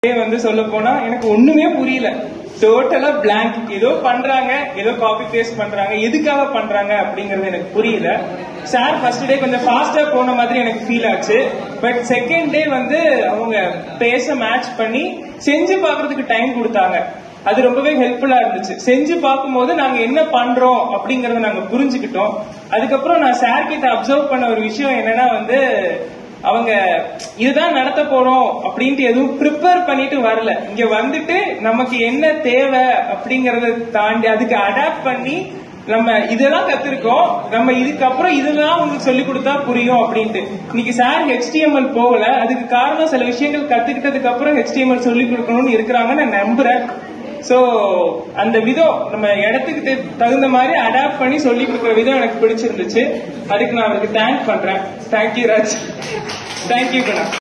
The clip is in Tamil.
வந்து சொல்ல போனா எனக்கு ஒண்ணுமே புரியல டோட்டலா பிளாங்க் ஏதோ பண்றாங்க ஏதோ காப்பி பேஸ்ட் பண்றாங்க எதுக்காக பண்றாங்க அப்படிங்கறது எனக்கு புரியல சார் ஃபர்ஸ்ட் டே கொஞ்சம் ஃபாஸ்டா போன மாதிரி எனக்கு ஃபீல் ஆச்சு பட் செகண்ட் டே வந்து அவங்க பேச மேட்ச் பண்ணி செஞ்சு பாக்குறதுக்கு டைம் கொடுத்தாங்க அது ரொம்பவே ஹெல்ப்ஃபுல்லா இருந்துச்சு செஞ்சு பார்க்கும்போது நாங்க என்ன பண்றோம் அப்படிங்கறத நாங்க புரிஞ்சுக்கிட்டோம் அதுக்கப்புறம் நான் சார் கிட்ட அப்சர்வ் பண்ண ஒரு விஷயம் என்னன்னா வந்து அவங்க இதுதான் நடத்த போறோம் அப்படின்ட்டு எதுவும் ப்ரிப்பேர் பண்ணிட்டு வரல இங்க வந்துட்டு நமக்கு என்ன தேவை அப்படிங்கறத தாண்டி அதுக்கு அடாப்ட் பண்ணி நம்ம இதெல்லாம் கத்திருக்கோம் நம்ம இதுக்கப்புறம் இதெல்லாம் உங்களுக்கு சொல்லி கொடுத்தா புரியும் அப்படின்ட்டு இன்னைக்கு சார் ஹெச்டிஎம்எல் போகல அதுக்கு காரணம் சில விஷயங்கள் கத்துக்கிட்டதுக்கு அப்புறம் ஹெச்டிஎம்எல் சொல்லி கொடுக்கணும்னு இருக்கிறாங்கன்னு நான் நம்புறேன் சோ அந்த விதம் நம்ம இடத்துக்கு தெ- தகுந்த மாதிரி அடாப்ட் பண்ணி சொல்லி கொடுக்குற விதம் எனக்கு பிடிச்சிருந்துச்சு அதுக்கு நான் அவருக்கு தேங்க் பண்றேன் தேங்க்யூ ராஜ் தேங்க்யூ கண்ணா